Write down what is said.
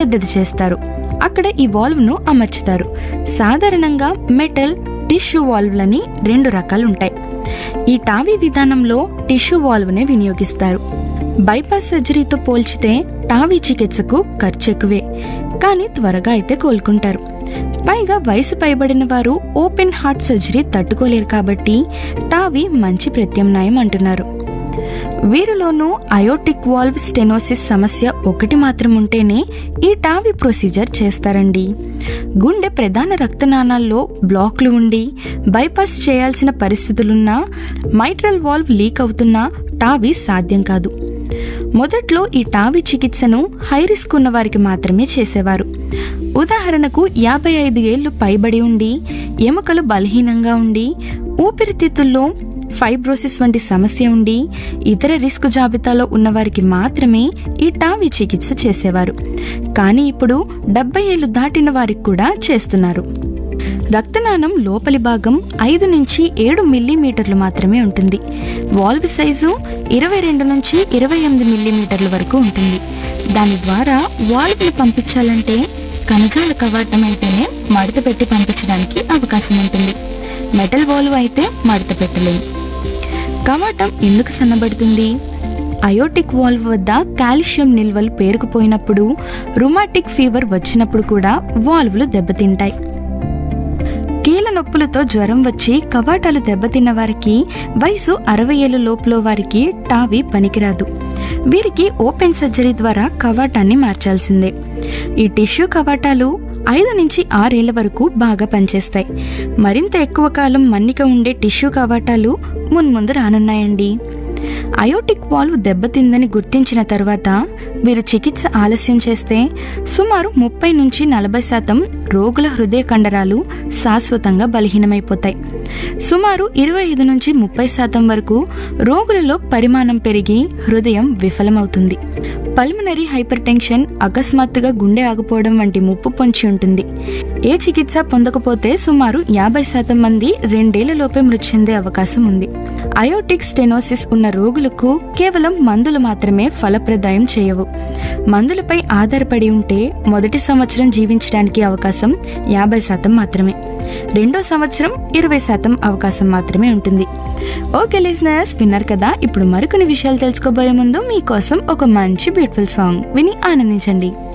పెద్దది చేస్తారు అక్కడ ఈ వాల్వ్ను అమర్చుతారు సాధారణంగా మెటల్ టిష్యూ వాల్వ్లని రెండు రకాలు ఉంటాయి ఈ టావీ విధానంలో టిష్యూ వాల్వ్నే వినియోగిస్తారు బైపాస్ సర్జరీతో పోల్చితే టావీ చికిత్సకు ఖర్చు ఎక్కువే కానీ త్వరగా అయితే కోలుకుంటారు పైగా వయసు పైబడిన వారు ఓపెన్ హార్ట్ సర్జరీ తట్టుకోలేరు కాబట్టి టావీ మంచి ప్రత్యామ్నాయం అంటున్నారు వీరిలోనూ అయోటిక్ వాల్వ్ స్టెనోసిస్ సమస్య ఒకటి మాత్రం ఉంటేనే ఈ టావీ ప్రొసీజర్ చేస్తారండి గుండె ప్రధాన రక్తనాళాల్లో బ్లాక్లు ఉండి బైపాస్ చేయాల్సిన పరిస్థితులున్నా మైట్రల్ వాల్వ్ లీక్ అవుతున్నా టావీ సాధ్యం కాదు మొదట్లో ఈ టావీ చికిత్సను హై రిస్క్ ఉన్న వారికి మాత్రమే చేసేవారు ఉదాహరణకు యాభై ఐదు ఏళ్లు పైబడి ఉండి ఎముకలు బలహీనంగా ఉండి ఊపిరితిత్తుల్లో ఫైబ్రోసిస్ వంటి సమస్య ఉండి ఇతర రిస్క్ జాబితాలో ఉన్నవారికి మాత్రమే ఈ టావీ చికిత్స చేసేవారు కానీ ఇప్పుడు డెబ్బై ఏళ్ళు దాటిన వారికి కూడా చేస్తున్నారు రక్తనాళం లోపలి భాగం ఐదు నుంచి ఏడు మిల్లీమీటర్లు మాత్రమే ఉంటుంది వాల్వ్ సైజు ఇరవై రెండు నుంచి ఇరవై ఎనిమిది మిల్లీమీటర్ల వరకు ఉంటుంది దాని ద్వారా వాల్వ్ని పంపించాలంటే కణజాల కవాటం అయితేనే మడత పెట్టి పంపించడానికి అవకాశం ఉంటుంది మెటల్ వాల్వ్ అయితే మడత పెట్టలేము కవాటం ఎందుకు సన్నబడుతుంది అయోటిక్ వాల్వ్ వద్ద కాల్షియం నిల్వలు పేరుకుపోయినప్పుడు రుమాటిక్ ఫీవర్ వచ్చినప్పుడు కూడా వాల్వ్లు దెబ్బతింటాయి కీళ్ళ నొప్పులతో జ్వరం వచ్చి కవాటాలు దెబ్బతిన్న వారికి వయసు అరవై ఏళ్ళ లోపల వారికి టావీ పనికిరాదు వీరికి ఓపెన్ సర్జరీ ద్వారా కవాటాన్ని మార్చాల్సిందే ఈ టిష్యూ కవాటాలు ఐదు నుంచి ఆరేళ్ల వరకు బాగా పనిచేస్తాయి మరింత ఎక్కువ కాలం మన్నిక ఉండే టిష్యూ కవాటాలు మున్ముందు రానున్నాయండి అయోటిక్ వాల్వ్ దెబ్బతిందని గుర్తించిన తర్వాత వీరు చికిత్స ఆలస్యం చేస్తే సుమారు ముప్పై నుంచి నలభై శాతం రోగుల హృదయ కండరాలు శాశ్వతంగా బలహీనమైపోతాయి సుమారు ఇరవై ఐదు నుంచి ముప్పై శాతం వరకు రోగులలో పరిమాణం పెరిగి హృదయం విఫలమవుతుంది పల్మనరీ హైపర్ టెన్షన్ అకస్మాత్తుగా గుండె ఆగిపోవడం వంటి ముప్పు పొంచి ఉంటుంది ఏ చికిత్స పొందకపోతే సుమారు యాభై శాతం మంది రెండేళ్లలోపే మృతి చెందే అవకాశం ఉంది అయోటిక్ స్టెనోసిస్ ఉన్న రోగులకు కేవలం మందులు మాత్రమే ఫలప్రదాయం చేయవు మందులపై ఆధారపడి ఉంటే మొదటి సంవత్సరం జీవించడానికి అవకాశం యాభై శాతం మాత్రమే రెండో సంవత్సరం ఇరవై శాతం అవకాశం మాత్రమే ఉంటుంది ఓకే లిజనర్స్ విన్నారు కదా ఇప్పుడు మరికొన్ని విషయాలు తెలుసుకోబోయే ముందు మీకోసం ఒక మంచి బ్యూటిఫుల్ సాంగ్ విని ఆనందించండి